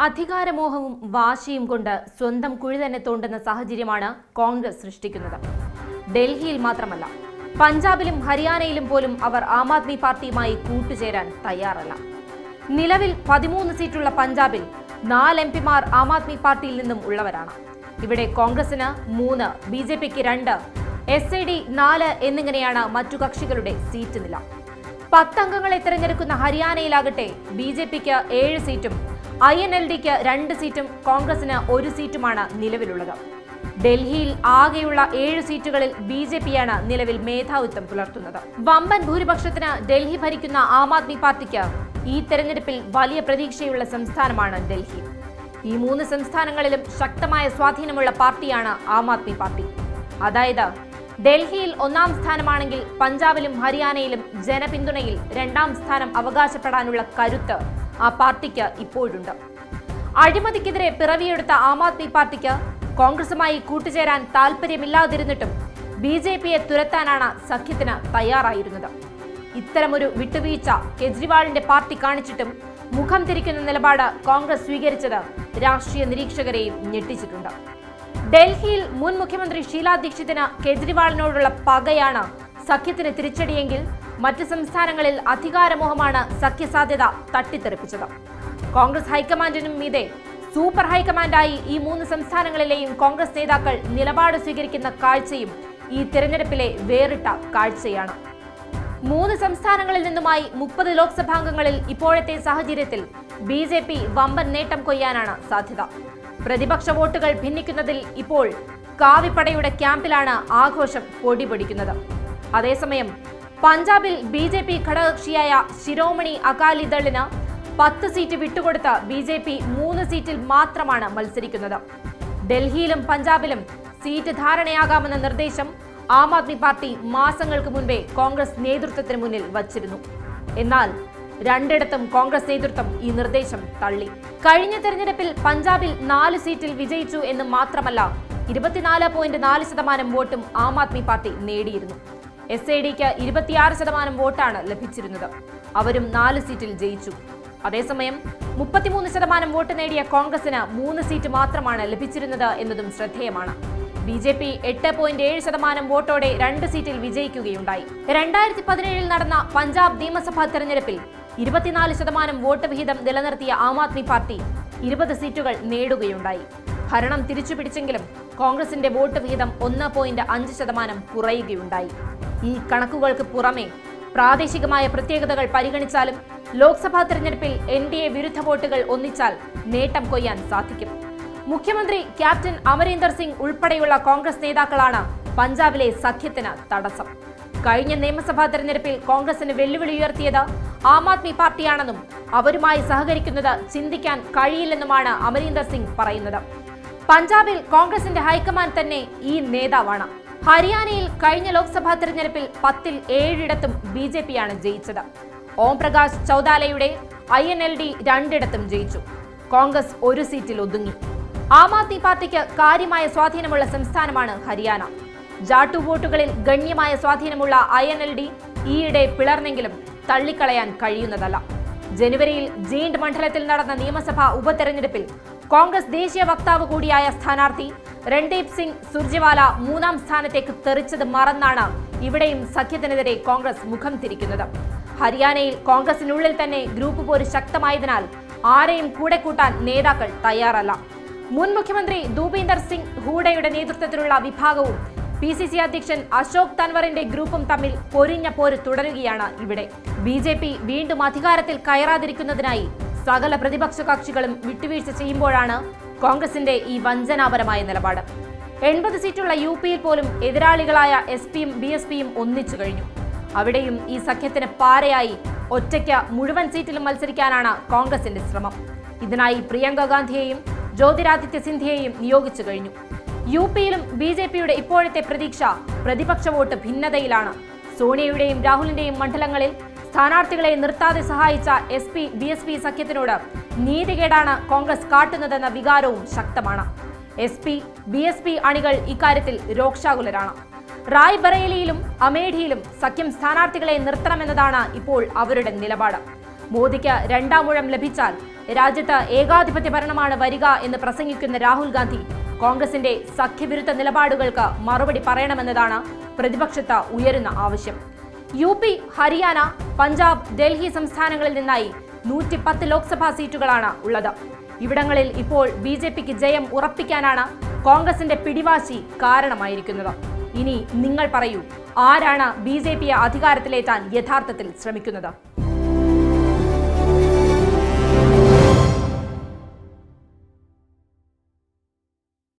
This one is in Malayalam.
അധികാരമോഹവും വാശിയും കൊണ്ട് സ്വന്തം കുഴി തന്നെ തോണ്ടുന്ന സാഹചര്യമാണ് കോൺഗ്രസ് സൃഷ്ടിക്കുന്നത് ഡൽഹിയിൽ മാത്രമല്ല പഞ്ചാബിലും ഹരിയാനയിലും പോലും അവർ ആം ആദ്മി പാർട്ടിയുമായി കൂട്ടുചേരാൻ തയ്യാറല്ല നിലവിൽ പതിമൂന്ന് സീറ്റുള്ള പഞ്ചാബിൽ നാല് എം പിമാർ ആം ആദ്മി പാർട്ടിയിൽ നിന്നും ഉള്ളവരാണ് ഇവിടെ കോൺഗ്രസിന് മൂന്ന് ബി ജെ പിക്ക് രണ്ട് എസ് ഐ ഡി നാല് എന്നിങ്ങനെയാണ് മറ്റു കക്ഷികളുടെ സീറ്റ് നില പത്തംഗങ്ങളെ തിരഞ്ഞെടുക്കുന്ന ഹരിയാനയിലാകട്ടെ ബി ജെ പിക്ക് ഏഴ് സീറ്റും ഐ എൻ എൽ ഡിക്ക് രണ്ട് സീറ്റും കോൺഗ്രസിന് ഒരു സീറ്റുമാണ് നിലവിലുള്ളത് ഡൽഹിയിൽ ആകെയുള്ള ഏഴ് സീറ്റുകളിൽ ബി ജെ പിയാണ് നിലവിൽ മേധാവിത്വം പുലർത്തുന്നത് വമ്പൻ ഭൂരിപക്ഷത്തിന് ഡൽഹി ഭരിക്കുന്ന ആം ആദ്മി പാർട്ടിക്ക് ഈ തെരഞ്ഞെടുപ്പിൽ വലിയ പ്രതീക്ഷയുള്ള സംസ്ഥാനമാണ് ഡൽഹി ഈ മൂന്ന് സംസ്ഥാനങ്ങളിലും ശക്തമായ സ്വാധീനമുള്ള പാർട്ടിയാണ് ആം ആദ്മി പാർട്ടി അതായത് ഡൽഹിയിൽ ഒന്നാം സ്ഥാനമാണെങ്കിൽ പഞ്ചാബിലും ഹരിയാനയിലും ജനപിന്തുണയിൽ രണ്ടാം സ്ഥാനം അവകാശപ്പെടാനുള്ള കരുത്ത് ആ പാർട്ടിക്ക് ഇപ്പോഴുണ്ട് അഴിമതിക്കെതിരെ പിറവിയെടുത്ത ആം ആദ്മി പാർട്ടിക്ക് കോൺഗ്രസുമായി കൂട്ടുചേരാൻ താല്പര്യമില്ലാതിരുന്നിട്ടും ബി ജെ പിയെ തുരത്താനാണ് സഖ്യത്തിന് തയ്യാറായിരുന്നത് ഇത്തരമൊരു വിട്ടുവീഴ്ച കെജ്രിവാളിന്റെ പാർട്ടി കാണിച്ചിട്ടും മുഖം തിരിക്കുന്ന നിലപാട് കോൺഗ്രസ് സ്വീകരിച്ചത് രാഷ്ട്രീയ നിരീക്ഷകരെയും ഞെട്ടിച്ചിട്ടുണ്ട് ഡൽഹിയിൽ മുൻ മുഖ്യമന്ത്രി ഷീലാ ദീക്ഷിതിന് കെജ്രിവാളിനോടുള്ള പകയാണ് സഖ്യത്തിന് തിരിച്ചടിയെങ്കിൽ മറ്റ് സംസ്ഥാനങ്ങളിൽ അധികാരമോഹമാണ് സഖ്യസാധ്യത തട്ടിത്തെറിപ്പിച്ചത് കോൺഗ്രസ് ഹൈക്കമാൻഡിനും മീതെ സൂപ്പർ ഹൈക്കമാൻഡായി ഈ മൂന്ന് സംസ്ഥാനങ്ങളിലെയും കോൺഗ്രസ് നേതാക്കൾ നിലപാട് സ്വീകരിക്കുന്ന കാഴ്ചയും ഈ തിരഞ്ഞെടുപ്പിലെ വേറിട്ട കാഴ്ചയാണ് മൂന്ന് സംസ്ഥാനങ്ങളിൽ നിന്നുമായി മുപ്പത് ലോക്സഭാംഗങ്ങളിൽ ഇപ്പോഴത്തെ സാഹചര്യത്തിൽ ബി ജെ പി വമ്പൻ നേട്ടം കൊയ്യാനാണ് സാധ്യത പ്രതിപക്ഷ വോട്ടുകൾ ഭിന്നിക്കുന്നതിൽ ഇപ്പോൾ കാവിപ്പടയുടെ ക്യാമ്പിലാണ് ആഘോഷം പൊടിപൊടിക്കുന്നത് അതേസമയം പഞ്ചാബിൽ ബി ജെ പി ഘടകകക്ഷിയായ ശിരോമണി അകാലിദളിന് പത്ത് സീറ്റ് വിട്ടുകൊടുത്ത് ബി ജെ പി മൂന്ന് സീറ്റിൽ മാത്രമാണ് മത്സരിക്കുന്നത് ഡൽഹിയിലും പഞ്ചാബിലും സീറ്റ് ധാരണയാകാമെന്ന നിർദ്ദേശം ആം ആദ്മി പാർട്ടി മാസങ്ങൾക്ക് മുൻപേ കോൺഗ്രസ് നേതൃത്വത്തിന് മുന്നിൽ വച്ചിരുന്നു എന്നാൽ രണ്ടിടത്തും കോൺഗ്രസ് നേതൃത്വം ഈ നിർദ്ദേശം തള്ളി കഴിഞ്ഞ തെരഞ്ഞെടുപ്പിൽ പഞ്ചാബിൽ നാല് സീറ്റിൽ വിജയിച്ചു എന്ന് മാത്രമല്ല ഇരുപത്തിനാല് പോയിന്റ് നാല് ശതമാനം വോട്ടും ആം ആദ്മി പാർട്ടി നേടിയിരുന്നു എസ് എ ഡിക്ക് ഇരുപത്തിയാറ് ശതമാനം വോട്ടാണ് ലഭിച്ചിരുന്നത് അവരും നാല് സീറ്റിൽ ജയിച്ചു അതേസമയം മുപ്പത്തിമൂന്ന് ശതമാനം വോട്ട് നേടിയ കോൺഗ്രസിന് മൂന്ന് സീറ്റ് മാത്രമാണ് ലഭിച്ചിരുന്നത് എന്നതും ശ്രദ്ധേയമാണ് ബി ജെ പി എട്ട് പോയിന്റ് ഏഴ് ശതമാനം വോട്ടോടെ രണ്ട് സീറ്റിൽ വിജയിക്കുകയുണ്ടായി രണ്ടായിരത്തി പതിനേഴിൽ നടന്ന പഞ്ചാബ് നിയമസഭാ തെരഞ്ഞെടുപ്പിൽ ഇരുപത്തിനാല് ശതമാനം വോട്ട് വിഹിതം നിലനിർത്തിയ ആം ആദ്മി പാർട്ടി ഇരുപത് സീറ്റുകൾ നേടുകയുണ്ടായി ഭരണം തിരിച്ചുപിടിച്ചെങ്കിലും കോൺഗ്രസിന്റെ വോട്ട് വിഹിതം ഒന്ന് പോയിന്റ് അഞ്ച് ശതമാനം കുറയുകയുണ്ടായി ഈ കണക്കുകൾക്ക് പുറമെ പ്രാദേശികമായ പ്രത്യേകതകൾ പരിഗണിച്ചാലും ലോക്സഭാ തെരഞ്ഞെടുപ്പിൽ എൻ ഡി എ വിരുദ്ധ വോട്ടുകൾ ഒന്നിച്ചാൽ നേട്ടം കൊയ്യാൻ സാധിക്കും മുഖ്യമന്ത്രി ക്യാപ്റ്റൻ അമരീന്ദർ സിംഗ് ഉൾപ്പെടെയുള്ള കോൺഗ്രസ് നേതാക്കളാണ് പഞ്ചാബിലെ സഖ്യത്തിന് തടസ്സം കഴിഞ്ഞ നിയമസഭാ തെരഞ്ഞെടുപ്പിൽ കോൺഗ്രസിന് വെല്ലുവിളി ഉയർത്തിയത് ആം ആദ്മി പാർട്ടിയാണെന്നും അവരുമായി സഹകരിക്കുന്നത് ചിന്തിക്കാൻ കഴിയില്ലെന്നുമാണ് അമരീന്ദർ സിംഗ് പറയുന്നത് പഞ്ചാബിൽ കോൺഗ്രസിന്റെ ഹൈക്കമാൻഡ് തന്നെ ഈ നേതാവാണ് ഹരിയാനയിൽ കഴിഞ്ഞ ലോക്സഭാ തെരഞ്ഞെടുപ്പിൽ പത്തിൽ ഏഴിടത്തും ബി ജെ പിയാണ് ജയിച്ചത് ഓം പ്രകാശ് ചൌദാലയുടെ ഐ എൻ എൽ ഡി രണ്ടിടത്തും ജയിച്ചു കോൺഗ്രസ് ഒരു സീറ്റിൽ ഒതുങ്ങി ആം ആദ്മി പാർട്ടിക്ക് കാര്യമായ സ്വാധീനമുള്ള സംസ്ഥാനമാണ് ഹരിയാന ജാട്ടു വോട്ടുകളിൽ ഗണ്യമായ സ്വാധീനമുള്ള ഐ എൻ എൽ ഡി ഈയിടെ പിളർന്നെങ്കിലും തള്ളിക്കളയാൻ കഴിയുന്നതല്ല ജനുവരിയിൽ ജീൻഡ് മണ്ഡലത്തിൽ നടന്ന നിയമസഭാ ഉപതെരഞ്ഞെടുപ്പിൽ കോൺഗ്രസ് ദേശീയ വക്താവ് കൂടിയായ സ്ഥാനാർത്ഥി രൺദീപ് സിംഗ് സുർജെവാല മൂന്നാം സ്ഥാനത്തേക്ക് തെറിച്ചത് മറന്നാണ് ഇവിടെയും സഖ്യത്തിനെതിരെ കോൺഗ്രസ് മുഖം തിരിക്കുന്നത് ഹരിയാനയിൽ കോൺഗ്രസിനുള്ളിൽ തന്നെ ഗ്രൂപ്പ് പോര് ശക്തമായതിനാൽ ആരെയും കൂടെ കൂട്ടാൻ നേതാക്കൾ തയ്യാറല്ല മുൻ മുഖ്യമന്ത്രി ഭൂപീന്ദർ സിംഗ് ഹൂഡയുടെ നേതൃത്വത്തിലുള്ള വിഭാഗവും പി സി സി അധ്യക്ഷൻ അശോക് തൻവറിന്റെ ഗ്രൂപ്പും തമ്മിൽ പൊരിഞ്ഞ പോര് തുടരുകയാണ് ഇവിടെ ബി ജെ പി വീണ്ടും അധികാരത്തിൽ കയറാതിരിക്കുന്നതിനായി സകല പ്രതിപക്ഷ കക്ഷികളും വിട്ടുവീഴ്ച ചെയ്യുമ്പോഴാണ് കോൺഗ്രസിന്റെ ഈ വഞ്ചനാപരമായ നിലപാട് എൺപത് സീറ്റുള്ള യു പിയിൽ പോലും എതിരാളികളായ എസ് പിയും ബി എസ് പിയും ഒന്നിച്ചു കഴിഞ്ഞു അവിടെയും ഈ സഖ്യത്തിന് പാരയായി ഒറ്റയ്ക്ക് മുഴുവൻ സീറ്റിലും മത്സരിക്കാനാണ് കോൺഗ്രസിന്റെ ശ്രമം ഇതിനായി പ്രിയങ്ക ഗാന്ധിയെയും ജ്യോതിരാദിത്യ സിന്ധ്യയെയും നിയോഗിച്ചു കഴിഞ്ഞു യു പിയിലും ബി ജെ പിയുടെ ഇപ്പോഴത്തെ പ്രതീക്ഷ പ്രതിപക്ഷ വോട്ട് ഭിന്നതയിലാണ് സോണിയയുടെയും രാഹുലിന്റെയും മണ്ഡലങ്ങളിൽ സ്ഥാനാർത്ഥികളെ നിർത്താതെ സഹായിച്ച S P B S P സഖ്യത്തിനോട് നീതികേടാണ് കോൺഗ്രസ് കാട്ടുന്നതെന്ന വികാരവും ശക്തമാണ് S P B S P അണികൾ ഇക്കാര്യത്തിൽ രോക്ഷാകുലരാണ് റായ് ബറേലിയിലും അമേഠിയിലും സഖ്യം സ്ഥാനാർത്ഥികളെ നിർത്തണമെന്നതാണ് ഇപ്പോൾ അവരുടെ നിലപാട് മോദിക്ക് രണ്ടാം ഊഴം ലഭിച്ചാൽ രാജ്യത്ത് ഏകാധിപത്യ ഭരണമാണ് വരിക എന്ന് പ്രസംഗിക്കുന്ന രാഹുൽ ഗാന്ധി കോൺഗ്രസിന്റെ സഖ്യവിരുദ്ധ നിലപാടുകൾക്ക് മറുപടി പറയണമെന്നതാണ് പ്രതിപക്ഷത്ത് ഉയരുന്ന ആവശ്യം യു പി ഹരിയാന പഞ്ചാബ് ഡൽഹി സംസ്ഥാനങ്ങളിൽ നിന്നായി നൂറ്റി പത്ത് ലോക്സഭാ സീറ്റുകളാണ് ഉള്ളത് ഇവിടങ്ങളിൽ ഇപ്പോൾ ബി ജെ പിക്ക് ജയം ഉറപ്പിക്കാനാണ് കോൺഗ്രസിന്റെ പിടിവാശി കാരണമായിരിക്കുന്നത് ഇനി നിങ്ങൾ പറയൂ ആരാണ് ബി ജെ പിയെ അധികാരത്തിലേറ്റാൻ യഥാർത്ഥത്തിൽ ശ്രമിക്കുന്നത്